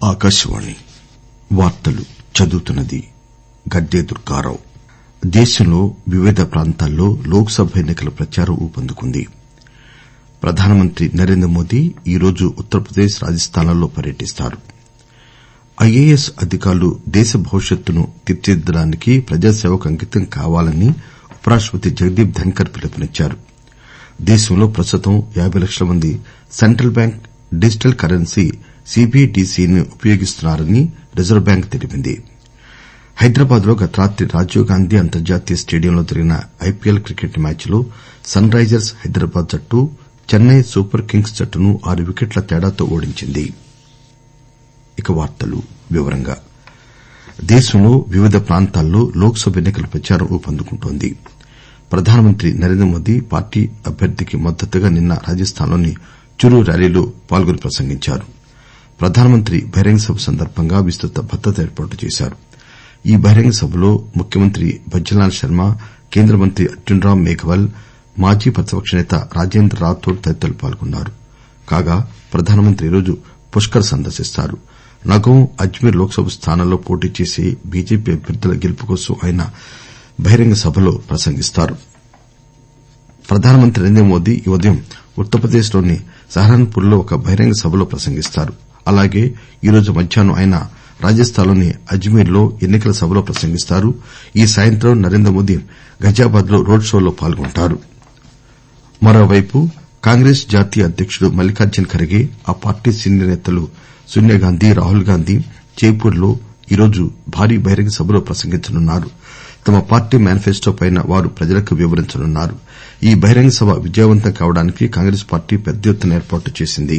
దుర్గారావు దేశంలో వివిధ ప్రాంతాల్లో లోక్ సభ ఎన్ని కల ప్రచారం ఊపందుకుంది ప్రధానమంత్రి నరేంద్రమోదీ ఈరోజు ఉత్తరప్రదేశ్ రాజస్థాన్ లలో పర్యటిస్తారు ఐఏఎస్ అధికారులు దేశ భవిష్యత్తును తీర్చిదిద్దడానికి ప్రజాసేవకు అంకితం కావాలని ఉపరాష్టపతి జగదీప్ ధన్కర్ పిలుపునిచ్చారు దేశంలో ప్రస్తుతం యాబై లక్షల మంది సెంట్రల్ బ్యాంక్ డిజిటల్ కరెన్సీ సీబీడీసీని ఉపయోగిస్తున్నారని రిజర్వు బ్యాంక్ తెలిపింది హైదరాబాద్ లో గత రాత్రి రాజీవ్ గాంధీ అంతర్జాతీయ స్టేడియంలో జరిగిన ఐపీఎల్ క్రికెట్ మ్యాచ్ లో సన్ రైజర్స్ హైదరాబాద్ జట్టు చెన్నై సూపర్ కింగ్స్ జట్టును ఆరు వికెట్ల తేడాతో ఓడించింది దేశంలో వివిధ ప్రాంతాల్లో లోక్ సభ ఎన్ని కల ప్రచారం ఊపందుకుంటోంది ప్రధానమంత్రి నరేంద్రమోదీ పార్టీ అభ్యర్థికి మద్దతుగా నిన్న రాజస్థాన్ లోని చురు ర్యాలీలో పాల్గొని ప్రసంగించారు ప్రధానమంత్రి బహిరంగ సభ సందర్బంగా విస్తృత భద్రత ఏర్పాట్లు చేశారు ఈ బహిరంగ సభలో ముఖ్యమంత్రి భజ్జన్ లాల్ శర్మ కేంద్ర మంత్రి అర్జున్ రామ్ మేఘవాల్ మాజీ ప్రతిపక్ష నేత రాజేంద్ర రాథోడ్ తదితరులు పాల్గొన్నారు కాగా ప్రధానమంత్రి ఈరోజు పుష్కర్ సందర్శిస్తారు నగౌం అజ్మీర్ లోక్ సభ స్థానాల్లో పోటీ చేసే బీజేపీ అభ్యర్థుల గెలుపు కోసం ఆయన బహిరంగ సభలో ప్రసంగిస్తారు ప్రధానమంత్రి నరేంద్రమోదీ ఈ ఉదయం ఉత్తరప్రదేశ్ లోని సహరన్ లో ఒక బహిరంగ సభలో ప్రసంగిస్తారు అలాగే ఈరోజు మధ్యాహ్నం ఆయన రాజస్థాన్ లోని అజ్మీర్ లో ఎన్ని కల సభలో ప్రసంగిస్తారు ఈ సాయంత్రం నరేంద్రమోదీ ఘజియాబాద్ లో రోడ్ షోలో పాల్గొంటారు మరోవైపు కాంగ్రెస్ జాతీయ అధ్యకుడు మల్లికార్జున్ ఖర్గే ఆ పార్టీ సీనియర్ నేతలు సోనియాగాంధీ రాహుల్ గాంధీ జైపూర్ లో ఈరోజు భారీ బహిరంగ సభలో ప్రసంగించనున్నారు తమ పార్టీ మేనిఫెస్టోపై వారు ప్రజలకు వివరించనున్నారు ఈ బహిరంగ సభ విజయవంతం కావడానికి కాంగ్రెస్ పార్టీ పెద్ద ఎత్తున ఏర్పాట్లు చేసింది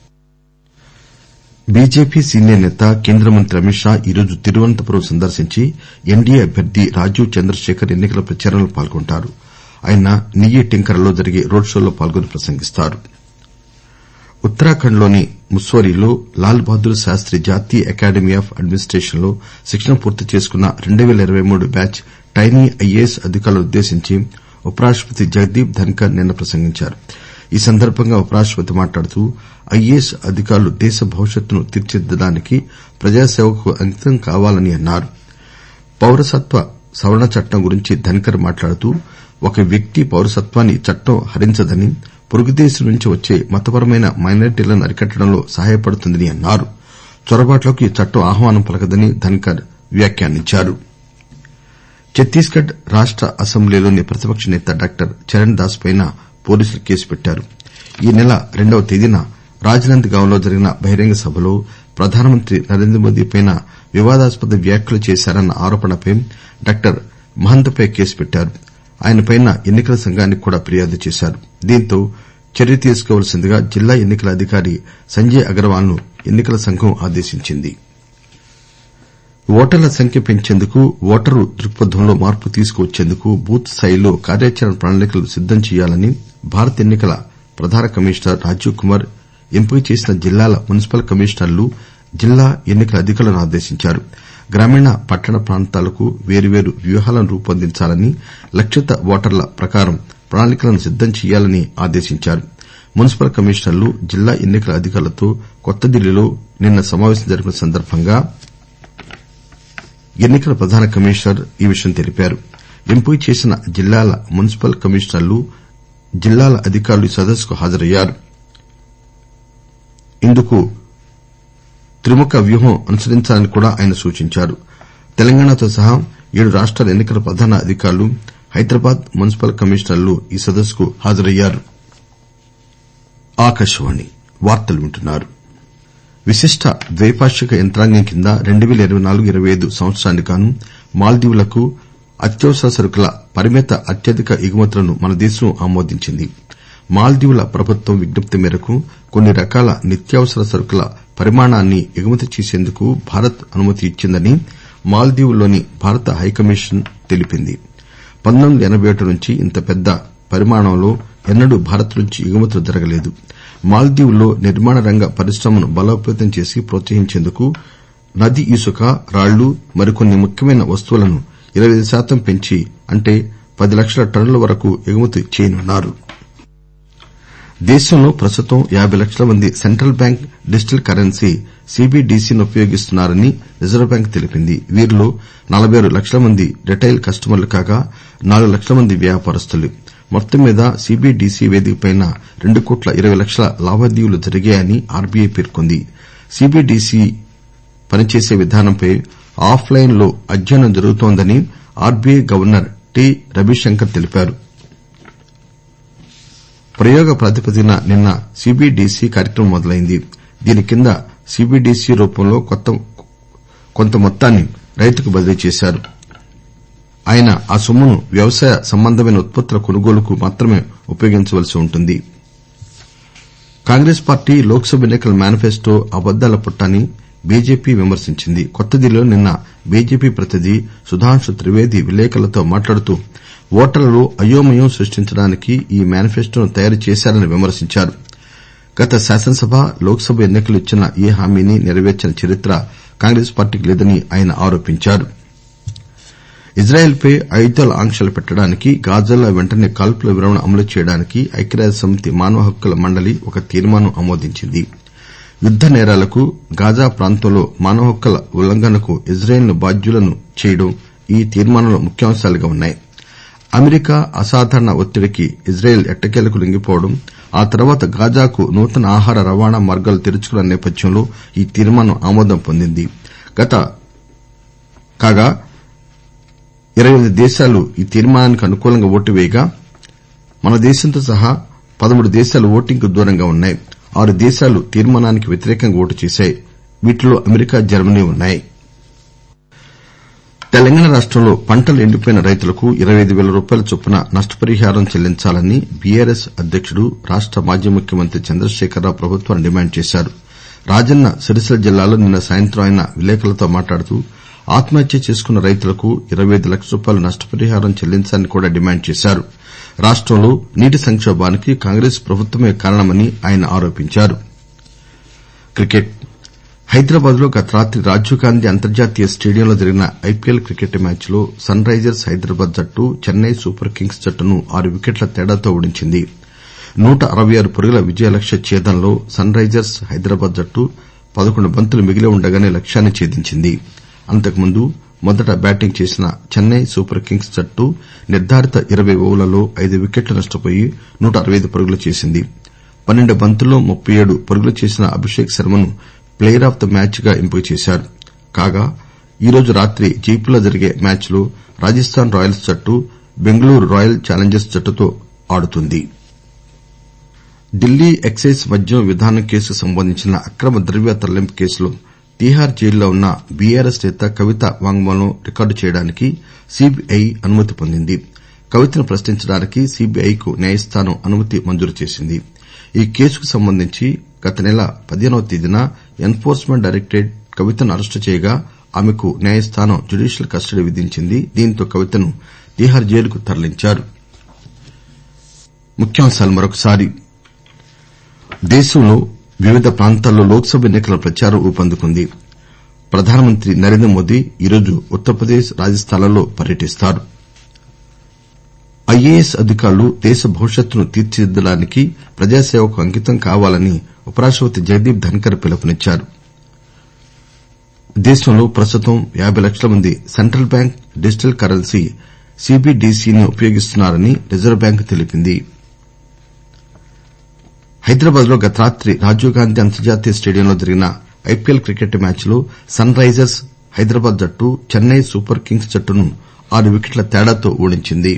బీజేపీ సీనియర్ నేత కేంద్ర మంత్రి అమిత్ షా ఈరోజు తిరువనంతపురం సందర్శించి ఎన్డీఏ అభ్యర్థి రాజీవ్ చంద్రశేఖర్ ఎన్ని కల ప్రచారంలో పాల్గొంటారు ఆయన నియ్యి టింకర లో జరిగే రోడ్ షోలో పాల్గొని ప్రసంగిస్తారు ఉత్తరాఖండ్ లోని ముస్సోరీలో లాల్ బహదూర్ శాస్తి జాతీయ అకాడమీ ఆఫ్ అడ్మినిస్టేషన్ లో శిక్షణ పూర్తి చేసుకున్న 2023 బ్యాచ్ ట్రైనీ ఐఏఎస్ అధికారులనుద్దేశించి ఉపరాష్టపతి జగదీప్ ధన్కర్ నిన్న ప్రసంగించారు ఈ సందర్బంగా ఉపరాష్టపతి మాట్లాడుతూ ఐఏఎస్ అధికారులు దేశ భవిష్యత్తును తీర్చిదిద్దడానికి ప్రజాసేవకు అంకితం కావాలని అన్నారు పౌరసత్వ సవరణ చట్టం గురించి ధన్కర్ మాట్లాడుతూ ఒక వ్యక్తి పౌరసత్వాన్ని చట్టం హరించదని పొరుగుదేశం నుంచి వచ్చే మతపరమైన మైనారిటీలను అరికట్టడంలో సహాయపడుతుందని అన్నారు చొరబాట్లకు ఈ చట్టం ఆహ్వానం పలకదని ధన్కర్ వ్యాఖ్యానించారు ఛత్తీస్ గఢ్ రాష్ట అసెంబ్లీలోని ప్రతిపక్ష నేత డాక్టర్ చరణ్ దాస్ పై పోలీసులు కేసు పెట్టారు ఈ నెల రెండవ తేదీన రాజ్ నంద్ గావ్ లో జరిగిన బహిరంగ సభలో ప్రధానమంత్రి నరేంద్రమోదీపై వివాదాస్పద వ్యాఖ్యలు చేశారన్న ఆరోపణపై డాక్టర్ మహంత్ పై కేసు పెట్టారు ఆయనపై ఎన్ని కల సంఘానికి కూడా ఫిర్యాదు చేశారు దీంతో చర్య తీసుకోవలసిందిగా జిల్లా ఎన్ని కల అధికారి సంజయ్ అగర్వాల్ ను ఎన్ని కల సంఘం ఆదేశించింది ఓటర్ల సంఖ్య పెంచేందుకు ఓటరు దృక్పథంలో మార్పు తీసుకువచ్చేందుకు బూత్ స్థాయిలో కార్యాచరణ ప్రణాళికలు సిద్దం చేయాలని భారత ఎన్ని కల ప్రధాన కమిషనర్ రాజీవ్ కుమార్ ఎంపిక చేసిన జిల్లాల మున్సిపల్ కమిషనర్లు జిల్లా ఎన్ని కల అధికారులను ఆదేశించారు గ్రామీణ పట్టణ ప్రాంతాలకు వేర్వేరు వ్యూహాలను రూపొందించాలని లక్షిత ఓటర్ల ప్రకారం ప్రణాళికలను సిద్దం చేయాలని ఆదేశించారు మున్సిపల్ కమిషనర్లు జిల్లా ఎన్ని కల అధికారులతో కొత్త ఢిల్లీలో నిన్న సమావేశం జరిపిన సందర్బంగా ఎన్ని కల ప్రధాన కమిషనర్ ఈ విషయం తెలిపారు ఎంపిక చేసిన జిల్లాల మున్సిపల్ కమిషనర్లు జిల్లాల అధికారులు ఈ సదస్సుకు హాజరయ్యారు ఇందుకు త్రిముఖ వ్యూహం అనుసరించాలని కూడా ఆయన సూచించారు తెలంగాణతో సహా ఏడు రాష్టాల ఎన్ని కల ప్రధాన అధికారులు హైదరాబాద్ మున్సిపల్ కమిషనర్లు ఈ సదస్సుకు హాజరయ్యారు విశిష్ట ద్వైపాక్షిక యంత్రాంగం కింద 2024 సంవత్సరానికి గాను మాల్దీవులకు అత్యవసర సరుకుల పరిమిత అత్యధిక ఎగుమతులను మన దేశం ఆమోదించింది మాల్దీవుల ప్రభుత్వం విజ్ఞప్తి మేరకు కొన్ని రకాల నిత్యావసర సరుకుల పరిమాణాన్ని ఎగుమతి చేసేందుకు భారత్ అనుమతి ఇచ్చిందని మాల్దీవుల్లోని భారత హైకమిషన్ తెలిపింది 1981 నుంచి ఇంత పెద్ద పరిమాణంలో ఎన్నడూ భారత్ నుంచి ఎగుమతులు జరగలేదు మాల్దీవ్ లో నిర్మాణ రంగ పరిశ్రమను బలోపేతం చేసి ప్రోత్సహించేందుకు నది ఇసుక రాళ్లు మరికొన్ని ముఖ్యమైన వస్తువులను 25 శాతం పెంచి అంటే పది లక్షల టన్నుల వరకు ఎగుమతి చేయనున్నారు దేశంలో ప్రస్తుతం యాబై లక్షల మంది సెంట్రల్ బ్యాంక్ డిజిటల్ కరెన్సీ సీబీడీసీని ఉపయోగిస్తున్నారని రిజర్వు బ్యాంకు తెలిపింది వీరిలో నలబై ఆరు లక్షల మంది రిటైల్ కస్టమర్లు కాగా నాలుగు లక్షల మంది వ్యాపారస్తులు మొత్తం మీద సీబీడీసీ వేదికపై రెండు కోట్ల ఇరవై లక్షల లావాదేవీలు జరిగాయని ఆర్బీఐ పేర్కొంది సీబీడీసీ పనిచేసే విధానంపై ఆఫ్ లైన్ లో అధ్యయనం జరుగుతోందని ఆర్బీఐ గవర్నర్ టి రవిశంకర్ తెలిపారు ప్రయోగ ప్రాతిపదికన నిన్న సీబీడీసీ కార్యక్రమం మొదలైంది దీని కింద సీబీడీసీ రూపంలో కొంత మొత్తాన్ని రైతుకు బదిలీ చేశారు ఆయన ఆ సొమ్మును వ్యవసాయ సంబంధమైన ఉత్పత్తుల కొనుగోలుకు మాత్రమే ఉపయోగించవలసి ఉంటుంది కాంగ్రెస్ పార్టీ లోక్ సభ ఎన్ని కల మేనిఫెస్టో అబద్దాల పుట్ట అని బీజేపీ విమర్శించింది కొత్తదిల్లీలో నిన్న బీజేపీ ప్రతినిధి సుధాంశు త్రివేది విలేకరులతో మాట్లాడుతూ ఓటర్లలో అయోమయం సృష్టించడానికి ఈ మేనిఫెస్టోను తయారు చేశారని విమర్శించారు గత శాసనసభ లోక్ సభ ఎన్ని కల్లో ఇచ్చిన ఏ హామీని నెరవేర్చిన చరిత్ర కాంగ్రెస్ పార్టీకి లేదని ఆయన ఆరోపించారు ఇజ్రాయెల్ పై ఆయుధాల ఆంక్షలు పెట్టడానికి గాజాలో వెంటనే కాల్పుల విరమణ అమలు చేయడానికి ఐక్యరాజ్యసమితి మానవ హక్కుల మండలి ఒక తీర్మానం ఆమోదించింది యుద్ద నేరాలకు గాజా ప్రాంతంలో మానవ హక్కుల ఉల్లంఘనకు ఇజ్రాయెల్ ను బాధ్యులను చేయడం ఈ తీర్మానంలో ముఖ్యాంశాలుగా ఉన్నాయి అమెరికా అసాధారణ ఒత్తిడికి ఇజ్రాయెల్ ఎట్టకేలకు లొంగిపోవడం ఆ తర్వాత గాజాకు నూతన ఆహార రవాణా మార్గాలు తెరుచుకున్న నేపథ్యంలో ఈ తీర్మానం ఆమోదం పొందింది కాగా ఇరవై ఎనిమిది దేశాలు ఈ తీర్మానానికి అనుకూలంగా ఓటు వేయగా మన దేశంతో సహా పదమూడు దేశాలు ఓటింగ్ కు దూరంగా ఉన్నాయి ఆరు దేశాలు తీర్మానానికి వ్యతిరేకంగా ఓటు చేశాయి వీటిలో అమెరికా జర్మనీ ఉన్నాయి తెలంగాణ రాష్టంలో పంటలు ఎండిపోయిన రైతులకు ఇరవై ఐదు పేల రూపాయల చొప్పున నష్టపరిహారం చెల్లించాలని బీఆర్ఎస్ అధ్యకుడు రాష్ట మాజీ ముఖ్యమంత్రి చంద్రశేఖరరావు ప్రభుత్వాన్ని డిమాండ్ చేశారు రాజన్న సిరిసిల్ల జిల్లాలో నిన్న సాయంత్రం ఆయన విలేకరులతో మాట్లాడుతూ ఆత్మహత్య చేసుకున్న రైతులకు ఇరవై ఐదు లక్షల రూపాయల నష్టపరిహారం చెల్లించాలని కూడా డిమాండ్ చేశారు రాష్టంలో నీటి సంకోభానికి కాంగ్రెస్ ప్రభుత్వమే కారణమని ఆయన ఆరోపించారు హైదరాబాద్ లో గత రాత్రి రాజీవ్ గాంధీ అంతర్జాతీయ స్టేడియంలో జరిగిన ఐపీఎల్ క్రికెట్ మ్యాచ్ లో సన్ రైజర్స్ హైదరాబాద్ జట్టు చెన్నై సూపర్ కింగ్స్ జట్టును ఆరు వికెట్ల తేడాతో ఓడించింది నూట అరవై ఆరు పరుగుల విజయ లక్ష్య ఛేదనలో సన్ రైజర్స్ హైదరాబాద్ జట్టు పదకొండు బంతులు మిగిలి ఉండగానే లక్ష్యాన్ని ఛేదించింది అంతకుముందు మొదట బ్యాటింగ్ చేసిన చెన్నై సూపర్ కింగ్స్ జట్టు నిర్దారిత ఇరవై ఓవర్లలో ఐదు వికెట్లు నష్టపోయి నూట అరవై ఐదు పరుగులు చేసింది పన్నెండు బంతుల్లో ముప్పై ఏడు పరుగులు చేసిన అభిషేక్ శర్మను ప్లేయర్ ఆఫ్ ద మ్యాచ్ గా ఎంపిక చేశారు కాగా ఈరోజు రాత్రి జైపూర్ లో జరిగే మ్యాచ్ లో రాజస్థాన్ రాయల్స్ జట్టు బెంగళూరు రాయల్ ఛాలెంజర్స్ జట్టుతో ఆడుతుంది ఢిల్లీ ఎక్సైజ్ మద్యం విధానం కేసుకు సంబంధించిన అక్రమ ద్రవ్య తరలింపు కేసులో తీహార్ జైలులో ఉన్న బీఆర్ఎస్ నేత కవిత వాంగ్మూలం రికార్డు చేయడానికి సీబీఐ అనుమతి పొందింది కవితను ప్రశ్నించడానికి సీబీఐకు న్యాయస్థానం అనుమతి మంజూరు చేసింది ఈ కేసుకు సంబంధించి గత నెల పదిహేనవ తేదీన ఎన్ ఫోర్స్ మెంట్ డైరెక్టరేట్ కవితను అరెస్టు చేయగా ఆమెకు న్యాయస్థానం జ్యుడీషియల్ కస్టడీ విధించింది దీంతో కవితను తీహార్ జైలుకు తరలించారు దేశంలో వివిధ ప్రాంతాల్లో లోక్ సభ ఎన్ని కల ప్రచారం ఊపందుకుంది ప్రధానమంత్రి నరేంద్ర మోదీ ఈరోజు ఉత్తరప్రదేశ్ రాజస్థాన్ లలో పర్యటిస్తారు ఐఏఎస్ అధికారులు దేశ భవిష్యత్తును తీర్చిదిద్దడానికి ప్రజాసేవకు అంకితం కావాలని ఉపరాష్టపతి జగదీప్ ధన్కర్ పిలుపునిచ్చారు దేశంలో ప్రస్తుతం యాబై లక్షల మంది సెంట్రల్ బ్యాంక్ డిజిటల్ కరెన్సీ సీబీడీసీని ఉపయోగిస్తున్నారని రిజర్వు బ్యాంకు తెలిపింది హైదరాబాద్ లో గత రాత్రి రాజీవ్ గాంధీ అంతర్జాతీయ స్టేడియంలో జరిగిన ఐపీఎల్ క్రికెట్ మ్యాచ్ లో సన్ రైజర్స్ హైదరాబాద్ జట్టు చెన్నై సూపర్ కింగ్స్ జట్టును ఆరు వికెట్ల తేడాతో ఓడించింది